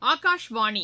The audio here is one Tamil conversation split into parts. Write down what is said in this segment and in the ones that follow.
ஆகாஷ்வாணி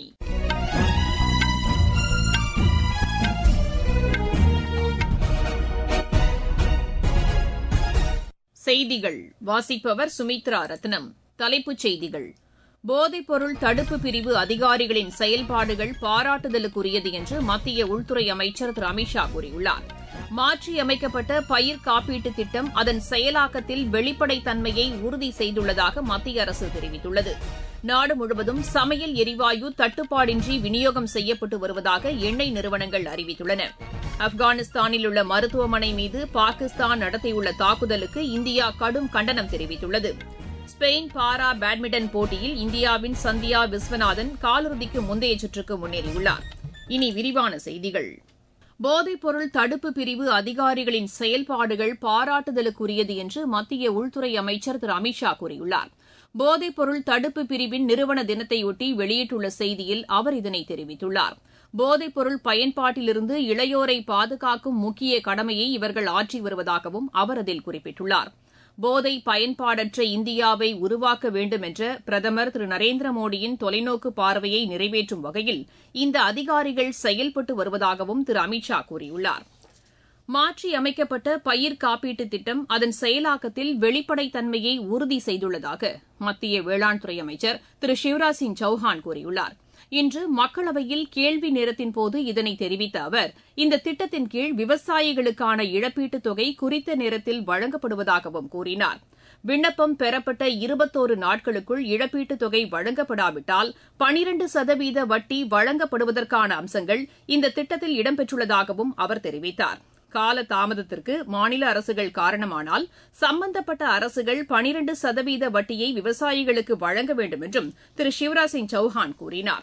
செய்திகள் வாசிப்பவர் சுமித்ரா ரத்னம் தலைப்புச் செய்திகள் போதைப்பொருள் தடுப்பு பிரிவு அதிகாரிகளின் செயல்பாடுகள் பாராட்டுதலுக்குரியது என்று மத்திய உள்துறை அமைச்சர் திரு அமித் ஷா கூறியுள்ளார் மாற்றியமைக்கப்பட்ட பயிர் காப்பீட்டுத் திட்டம் அதன் செயலாக்கத்தில் வெளிப்படைத்தன்மையை உறுதி செய்துள்ளதாக மத்திய அரசு தெரிவித்துள்ளது நாடு முழுவதும் சமையல் எரிவாயு தட்டுப்பாடின்றி விநியோகம் செய்யப்பட்டு வருவதாக எண்ணெய் நிறுவனங்கள் அறிவித்துள்ளன ஆப்கானிஸ்தானில் உள்ள மருத்துவமனை மீது பாகிஸ்தான் நடத்தியுள்ள தாக்குதலுக்கு இந்தியா கடும் கண்டனம் தெரிவித்துள்ளது ஸ்பெயின் பாரா பேட்மிண்டன் போட்டியில் இந்தியாவின் சந்தியா விஸ்வநாதன் காலிறுதிக்கு முந்தைய சுற்றுக்கு முன்னேறியுள்ளார் இனி விரிவான செய்திகள் போதைப்பொருள் தடுப்பு பிரிவு அதிகாரிகளின் செயல்பாடுகள் பாராட்டுதலுக்குரியது என்று மத்திய உள்துறை அமைச்சர் திரு அமித் ஷா கூறியுள்ளார் போதைப்பொருள் தடுப்பு பிரிவின் நிறுவன தினத்தையொட்டி வெளியிட்டுள்ள செய்தியில் அவர் இதனை தெரிவித்துள்ளார் போதைப்பொருள் பயன்பாட்டிலிருந்து இளையோரை பாதுகாக்கும் முக்கிய கடமையை இவர்கள் ஆற்றி வருவதாகவும் அவர் அதில் குறிப்பிட்டுள்ளார் போதை பயன்பாடற்ற இந்தியாவை உருவாக்க வேண்டும் என்ற பிரதமர் திரு நரேந்திர மோடியின் தொலைநோக்கு பார்வையை நிறைவேற்றும் வகையில் இந்த அதிகாரிகள் செயல்பட்டு வருவதாகவும் திரு அமித் ஷா கூறியுள்ளார் மாற்றியமைக்கப்பட்ட பயிர் காப்பீட்டுத் திட்டம் அதன் செயலாக்கத்தில் வெளிப்படைத்தன்மையை உறுதி செய்துள்ளதாக மத்திய வேளாண் துறை அமைச்சர் திரு சிவராஜ் சிங் சௌஹான் கூறியுள்ளார் இன்று மக்களவையில் கேள்வி நேரத்தின்போது இதனை தெரிவித்த அவர் இந்த திட்டத்தின் கீழ் விவசாயிகளுக்கான இழப்பீட்டுத் தொகை குறித்த நேரத்தில் வழங்கப்படுவதாகவும் கூறினார் விண்ணப்பம் பெறப்பட்ட இருபத்தோரு நாட்களுக்குள் இழப்பீட்டுத் தொகை வழங்கப்படாவிட்டால் பனிரண்டு சதவீத வட்டி வழங்கப்படுவதற்கான அம்சங்கள் இந்த திட்டத்தில் இடம்பெற்றுள்ளதாகவும் அவர் தெரிவித்தார் கால தாமதத்திற்கு மாநில அரசுகள் காரணமானால் சம்பந்தப்பட்ட அரசுகள் பனிரண்டு சதவீத வட்டியை விவசாயிகளுக்கு வழங்க வேண்டும் என்றும் திரு சிவராஜ் சிங் சௌஹான் கூறினார்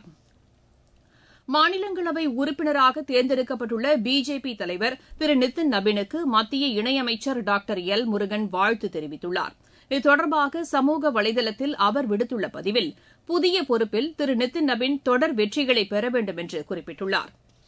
மாநிலங்களவை உறுப்பினராக தேர்ந்தெடுக்கப்பட்டுள்ள பிஜேபி தலைவர் திரு நிதின் நபினுக்கு மத்திய இணையமைச்சர் டாக்டர் எல் முருகன் வாழ்த்து தெரிவித்துள்ளார் இது தொடர்பாக சமூக வலைதளத்தில் அவர் விடுத்துள்ள பதிவில் புதிய பொறுப்பில் திரு நிதின் நபின் தொடர் வெற்றிகளை பெற வேண்டும் என்று குறிப்பிட்டுள்ளார்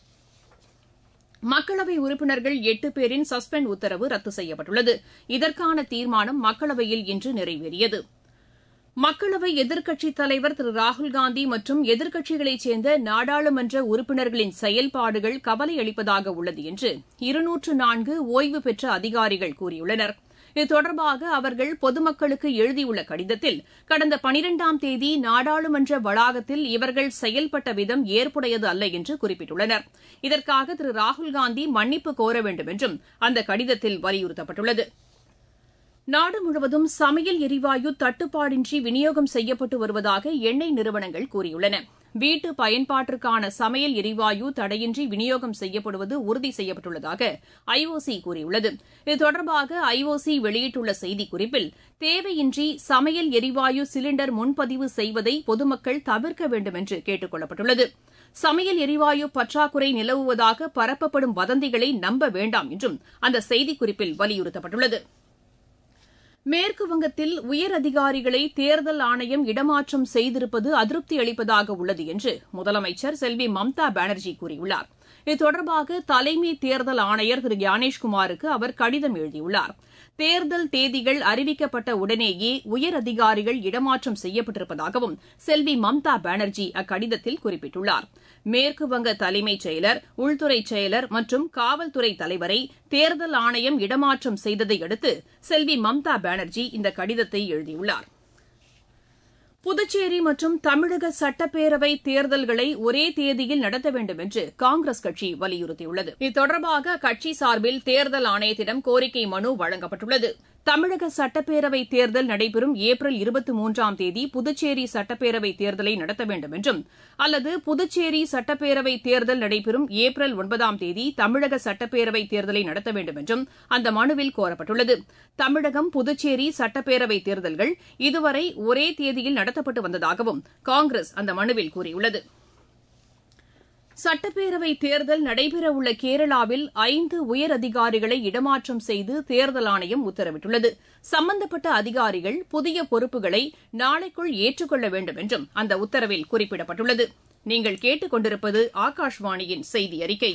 மக்களவை உறுப்பினர்கள் எட்டு பேரின் சஸ்பெண்ட் உத்தரவு ரத்து செய்யப்பட்டுள்ளது இதற்கான தீர்மானம் மக்களவையில் இன்று நிறைவேறியது மக்களவை எதிர்க்கட்சித் தலைவர் திரு ராகுல்காந்தி மற்றும் எதிர்க்கட்சிகளைச் சேர்ந்த நாடாளுமன்ற உறுப்பினர்களின் செயல்பாடுகள் கவலை அளிப்பதாக உள்ளது என்று இருநூற்று நான்கு ஓய்வு பெற்ற அதிகாரிகள் கூறியுள்ளனர் இது தொடர்பாக அவர்கள் பொதுமக்களுக்கு எழுதியுள்ள கடிதத்தில் கடந்த பனிரெண்டாம் தேதி நாடாளுமன்ற வளாகத்தில் இவர்கள் செயல்பட்ட விதம் ஏற்புடையது அல்ல என்று குறிப்பிட்டுள்ளனர் இதற்காக திரு ராகுல்காந்தி மன்னிப்பு கோர வேண்டும் என்றும் அந்த கடிதத்தில் வலியுறுத்தப்பட்டுள்ளது நாடு முழுவதும் சமையல் எரிவாயு தட்டுப்பாடின்றி விநியோகம் செய்யப்பட்டு வருவதாக எண்ணெய் நிறுவனங்கள் கூறியுள்ளன வீட்டு பயன்பாட்டிற்கான சமையல் எரிவாயு தடையின்றி விநியோகம் செய்யப்படுவது உறுதி செய்யப்பட்டுள்ளதாக ஐஓசி கூறியுள்ளது இது தொடர்பாக ஐஓசி வெளியிட்டுள்ள செய்திக்குறிப்பில் தேவையின்றி சமையல் எரிவாயு சிலிண்டர் முன்பதிவு செய்வதை பொதுமக்கள் தவிர்க்க வேண்டும் என்று கேட்டுக் கொள்ளப்பட்டுள்ளது சமையல் எரிவாயு பற்றாக்குறை நிலவுவதாக பரப்பப்படும் வதந்திகளை நம்ப வேண்டாம் என்றும் அந்த செய்திக்குறிப்பில் வலியுறுத்தப்பட்டுள்ளது மேற்குவங்கத்தில் உயர் அதிகாரிகளை தேர்தல் ஆணையம் இடமாற்றம் செய்திருப்பது அதிருப்தி அளிப்பதாக உள்ளது என்று முதலமைச்சர் செல்வி மம்தா பானர்ஜி கூறியுள்ளார் இது தொடர்பாக தலைமை தேர்தல் ஆணையர் திரு ஞானேஷ்குமாருக்கு அவர் கடிதம் எழுதியுள்ளார் தேர்தல் தேதிகள் அறிவிக்கப்பட்ட உடனேயே உயர் அதிகாரிகள் இடமாற்றம் செய்யப்பட்டிருப்பதாகவும் செல்வி மம்தா பானர்ஜி அக்கடிதத்தில் குறிப்பிட்டுள்ளார் மேற்குவங்க தலைமைச் செயலர் உள்துறை செயலர் மற்றும் காவல்துறை தலைவரை தேர்தல் ஆணையம் இடமாற்றம் செய்ததை அடுத்து செல்வி மம்தா பானர்ஜி இந்த கடிதத்தை எழுதியுள்ளார் புதுச்சேரி மற்றும் தமிழக சட்டப்பேரவை தேர்தல்களை ஒரே தேதியில் நடத்த வேண்டும் என்று காங்கிரஸ் கட்சி வலியுறுத்தியுள்ளது இது தொடர்பாக அக்கட்சி சார்பில் தேர்தல் ஆணையத்திடம் கோரிக்கை மனு வழங்கப்பட்டுள்ளது தமிழக சட்டப்பேரவை தேர்தல் நடைபெறும் ஏப்ரல் இருபத்தி மூன்றாம் தேதி புதுச்சேரி சட்டப்பேரவை தேர்தலை நடத்த வேண்டும் என்றும் அல்லது புதுச்சேரி சட்டப்பேரவை தேர்தல் நடைபெறும் ஏப்ரல் ஒன்பதாம் தேதி தமிழக சட்டப்பேரவை தேர்தலை நடத்த வேண்டும் என்றும் அந்த மனுவில் கோரப்பட்டுள்ளது தமிழகம் புதுச்சேரி சட்டப்பேரவை தேர்தல்கள் இதுவரை ஒரே தேதியில் நடத்தப்பட்டு வந்ததாகவும் காங்கிரஸ் அந்த மனுவில் கூறியுள்ளது சட்டப்பேரவை தேர்தல் நடைபெறவுள்ள கேரளாவில் ஐந்து உயர் அதிகாரிகளை இடமாற்றம் செய்து தேர்தல் ஆணையம் உத்தரவிட்டுள்ளது சம்பந்தப்பட்ட அதிகாரிகள் புதிய பொறுப்புகளை நாளைக்குள் ஏற்றுக்கொள்ள வேண்டும் என்றும் அந்த உத்தரவில் குறிப்பிடப்பட்டுள்ளது நீங்கள் கேட்டுக் கொண்டிருப்பது ஆகாஷ்வாணியின் செய்தி அறிக்கை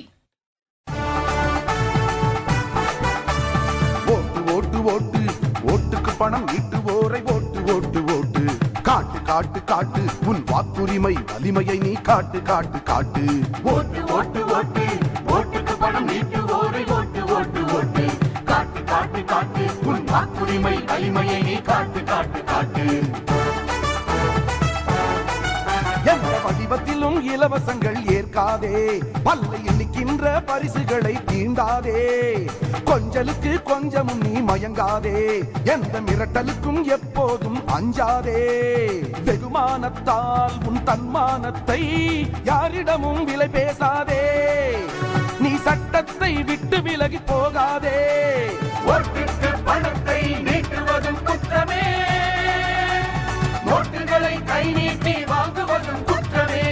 ஓட்டு ஓட்டு ஓட்டு ஓட்டுக்கு பணம் ஈட்டுவோரை ஓட்டு ஓட்டு ஓட்டு காட்டு காட்டு காட்டு உன் வாக்குரிமை வலிமையை நீ காட்டு காட்டு காட்டு ஓட்டு ஓட்டு ஓட்டு ஓட்டுக்கு பணம் நீட்டுவோரை ஓட்டு ஓட்டு ஓட்டு காட்டு காட்டு காட்டு உன் வாக்குரிமை வலிமையை நீ காட்டு காட்டு காட்டு எந்த வடிவத்திலும் இலவசங்கள் ஏற்காதே பல்லை எண்ணிக்கின்ற பரிசுகளை தீண்டாதே கொஞ்சலுக்கு கொஞ்சமும் நீ மயங்காதே எந்த மிரட்டலுக்கும் எப்போதும் அஞ்சாதே வெகுமானத்தால் உன் தன்மானத்தை யாரிடமும் விலை பேசாதே நீ சட்டத்தை விட்டு விலகி போகாதே ஓட்டுக்கு பணத்தை நீட்டுவதும் குற்றமே நோட்டுகளை கை நீட்டி வாங்குவதும் குற்றமே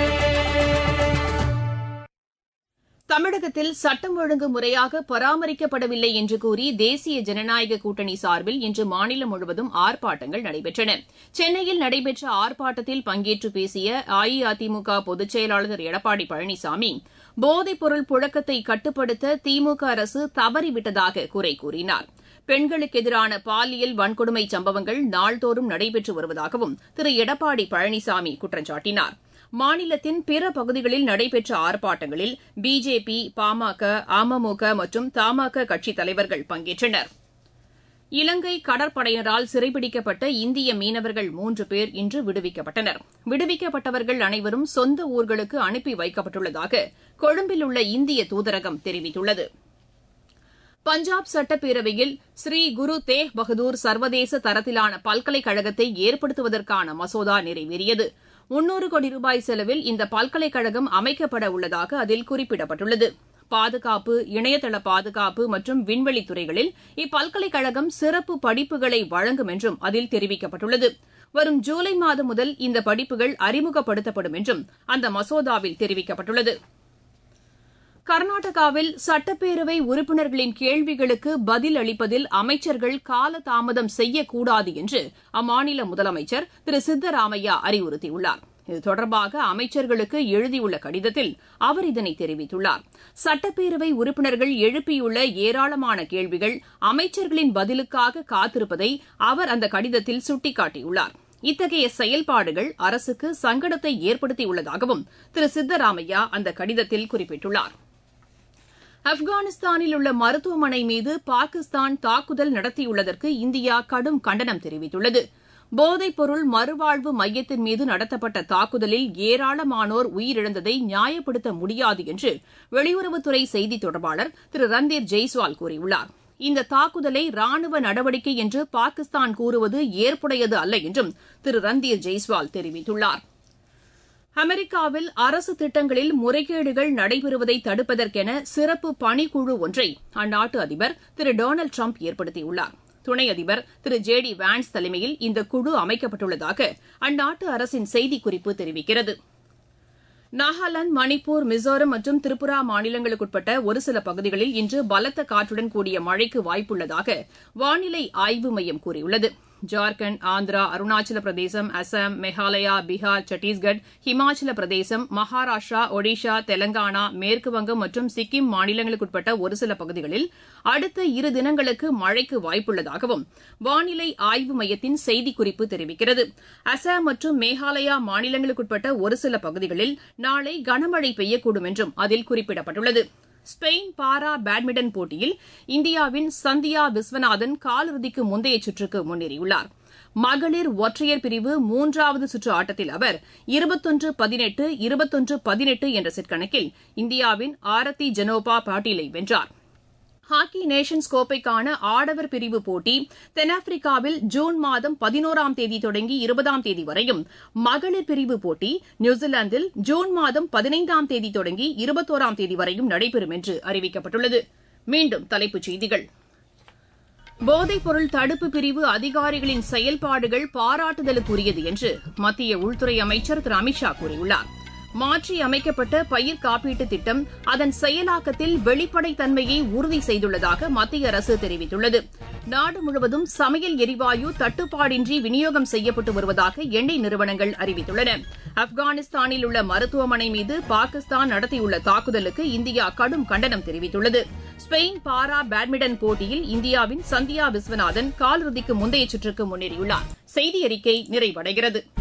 தமிழகத்தில் சட்டம் ஒழுங்கு முறையாக பராமரிக்கப்படவில்லை என்று கூறி தேசிய ஜனநாயக கூட்டணி சார்பில் இன்று மாநிலம் முழுவதும் ஆர்ப்பாட்டங்கள் நடைபெற்றன சென்னையில் நடைபெற்ற ஆர்ப்பாட்டத்தில் பங்கேற்று பேசிய அஇஅதிமுக பொதுச் செயலாளர் திரு எடப்பாடி பழனிசாமி போதைப் பொருள் புழக்கத்தை கட்டுப்படுத்த திமுக அரசு தவறிவிட்டதாக குறை கூறினார் பெண்களுக்கு எதிரான பாலியல் வன்கொடுமை சம்பவங்கள் நாள்தோறும் நடைபெற்று வருவதாகவும் திரு எடப்பாடி பழனிசாமி குற்றம் சாட்டினார் மாநிலத்தின் பிற பகுதிகளில் நடைபெற்ற ஆர்ப்பாட்டங்களில் பிஜேபி பாமக அமமுக மற்றும் தமாக கட்சித் தலைவர்கள் பங்கேற்றனர் இலங்கை கடற்படையினரால் சிறைபிடிக்கப்பட்ட இந்திய மீனவர்கள் மூன்று பேர் இன்று விடுவிக்கப்பட்டனர் விடுவிக்கப்பட்டவர்கள் அனைவரும் சொந்த ஊர்களுக்கு அனுப்பி வைக்கப்பட்டுள்ளதாக கொழும்பில் உள்ள இந்திய தூதரகம் தெரிவித்துள்ளது பஞ்சாப் சட்டப்பேரவையில் ஸ்ரீ குரு தேக் பகதூர் சர்வதேச தரத்திலான பல்கலைக்கழகத்தை ஏற்படுத்துவதற்கான மசோதா நிறைவேறியது முன்னூறு கோடி ரூபாய் செலவில் இந்த பல்கலைக்கழகம் அமைக்கப்பட உள்ளதாக அதில் குறிப்பிடப்பட்டுள்ளது பாதுகாப்பு இணையதள பாதுகாப்பு மற்றும் விண்வெளி துறைகளில் இப்பல்கலைக்கழகம் சிறப்பு படிப்புகளை வழங்கும் என்றும் அதில் தெரிவிக்கப்பட்டுள்ளது வரும் ஜூலை மாதம் முதல் இந்த படிப்புகள் அறிமுகப்படுத்தப்படும் என்றும் அந்த மசோதாவில் தெரிவிக்கப்பட்டுள்ளது கர்நாடகாவில் சட்டப்பேரவை உறுப்பினர்களின் கேள்விகளுக்கு பதில் அளிப்பதில் அமைச்சர்கள் காலதாமதம் செய்யக்கூடாது என்று அம்மாநில முதலமைச்சர் திரு சித்தராமையா அறிவுறுத்தியுள்ளார் இது தொடர்பாக அமைச்சர்களுக்கு எழுதியுள்ள கடிதத்தில் அவர் இதனை தெரிவித்துள்ளார் சட்டப்பேரவை உறுப்பினர்கள் எழுப்பியுள்ள ஏராளமான கேள்விகள் அமைச்சர்களின் பதிலுக்காக காத்திருப்பதை அவர் அந்த கடிதத்தில் சுட்டிக்காட்டியுள்ளார் இத்தகைய செயல்பாடுகள் அரசுக்கு சங்கடத்தை ஏற்படுத்தியுள்ளதாகவும் திரு சித்தராமையா அந்த கடிதத்தில் குறிப்பிட்டுள்ளார் ஆப்கானிஸ்தானில் உள்ள மருத்துவமனை மீது பாகிஸ்தான் தாக்குதல் நடத்தியுள்ளதற்கு இந்தியா கடும் கண்டனம் தெரிவித்துள்ளது போதைப் பொருள் மறுவாழ்வு மையத்தின் மீது நடத்தப்பட்ட தாக்குதலில் ஏராளமானோர் உயிரிழந்ததை நியாயப்படுத்த முடியாது என்று வெளியுறவுத்துறை செய்தித் தொடர்பாளர் திரு ரந்தீர் ஜெய்ஸ்வால் கூறியுள்ளார் இந்த தாக்குதலை ராணுவ நடவடிக்கை என்று பாகிஸ்தான் கூறுவது ஏற்புடையது அல்ல என்றும் திரு ரந்தீர் ஜெய்ஸ்வால் தெரிவித்துள்ளார் அமெரிக்காவில் அரசு திட்டங்களில் முறைகேடுகள் நடைபெறுவதை தடுப்பதற்கென சிறப்பு பணிக்குழு ஒன்றை அந்நாட்டு அதிபர் திரு டொனால்டு ட்ரம்ப் ஏற்படுத்தியுள்ளார் துணை அதிபர் திரு ஜே டி வான்ஸ் தலைமையில் இந்த குழு அமைக்கப்பட்டுள்ளதாக அந்நாட்டு அரசின் செய்திக்குறிப்பு தெரிவிக்கிறது நாகாலாந்து மணிப்பூர் மிசோரம் மற்றும் திரிபுரா மாநிலங்களுக்குட்பட்ட ஒரு சில பகுதிகளில் இன்று பலத்த காற்றுடன் கூடிய மழைக்கு வாய்ப்புள்ளதாக வானிலை ஆய்வு மையம் கூறியுள்ளது ஜார்க்கண்ட் ஆந்திரா அருணாச்சல பிரதேசம் அசாம் மேகாலயா பீகார் சத்தீஸ்கட் ஹிமாச்சல பிரதேசம் மகாராஷ்டிரா ஒடிஷா தெலங்கானா மேற்குவங்கம் மற்றும் சிக்கிம் மாநிலங்களுக்குட்பட்ட ஒரு சில பகுதிகளில் அடுத்த இரு தினங்களுக்கு மழைக்கு வாய்ப்புள்ளதாகவும் வானிலை ஆய்வு மையத்தின் செய்திக்குறிப்பு தெரிவிக்கிறது அசாம் மற்றும் மேகாலயா மாநிலங்களுக்குட்பட்ட ஒரு சில பகுதிகளில் நாளை கனமழை பெய்யக்கூடும் என்றும் அதில் குறிப்பிடப்பட்டுள்ளது ஸ்பெயின் பாரா பேட்மிண்டன் போட்டியில் இந்தியாவின் சந்தியா விஸ்வநாதன் காலிறுதிக்கு முந்தைய சுற்றுக்கு முன்னேறியுள்ளார் மகளிர் ஒற்றையர் பிரிவு மூன்றாவது சுற்று ஆட்டத்தில் அவர் இருபத்தொன்று பதினெட்டு இருபத்தொன்று பதினெட்டு என்ற செட் கணக்கில் இந்தியாவின் ஆரத்தி ஜெனோபா பாட்டீலை வென்றார் ஹாக்கி நேஷன்ஸ் கோப்பைக்கான ஆடவர் பிரிவு போட்டி தென்னாப்பிரிக்காவில் ஜூன் மாதம் பதினோராம் தேதி தொடங்கி இருபதாம் தேதி வரையும் மகளிர் பிரிவு போட்டி நியூசிலாந்தில் ஜூன் மாதம் பதினைந்தாம் தேதி தொடங்கி இருபத்தோராம் தேதி வரையும் நடைபெறும் என்று அறிவிக்கப்பட்டுள்ளது மீண்டும் தலைப்புச் செய்திகள் போதைப் பொருள் தடுப்பு பிரிவு அதிகாரிகளின் செயல்பாடுகள் பாராட்டுதலுக்குரியது என்று மத்திய உள்துறை அமைச்சர் திரு அமித்ஷா கூறியுள்ளார் மாற்றி அமைக்கப்பட்ட பயிர் காப்பீட்டு திட்டம் அதன் செயலாக்கத்தில் வெளிப்படைத்தன்மையை உறுதி செய்துள்ளதாக மத்திய அரசு தெரிவித்துள்ளது நாடு முழுவதும் சமையல் எரிவாயு தட்டுப்பாடின்றி விநியோகம் செய்யப்பட்டு வருவதாக எண்ணெய் நிறுவனங்கள் அறிவித்துள்ளன ஆப்கானிஸ்தானில் உள்ள மருத்துவமனை மீது பாகிஸ்தான் நடத்தியுள்ள தாக்குதலுக்கு இந்தியா கடும் கண்டனம் தெரிவித்துள்ளது ஸ்பெயின் பாரா பேட்மிண்டன் போட்டியில் இந்தியாவின் சந்தியா விஸ்வநாதன் காலிறுதிக்கு முந்தைய சுற்றுக்கு முன்னேறியுள்ளார் செய்தி அறிக்கை நிறைவடைகிறது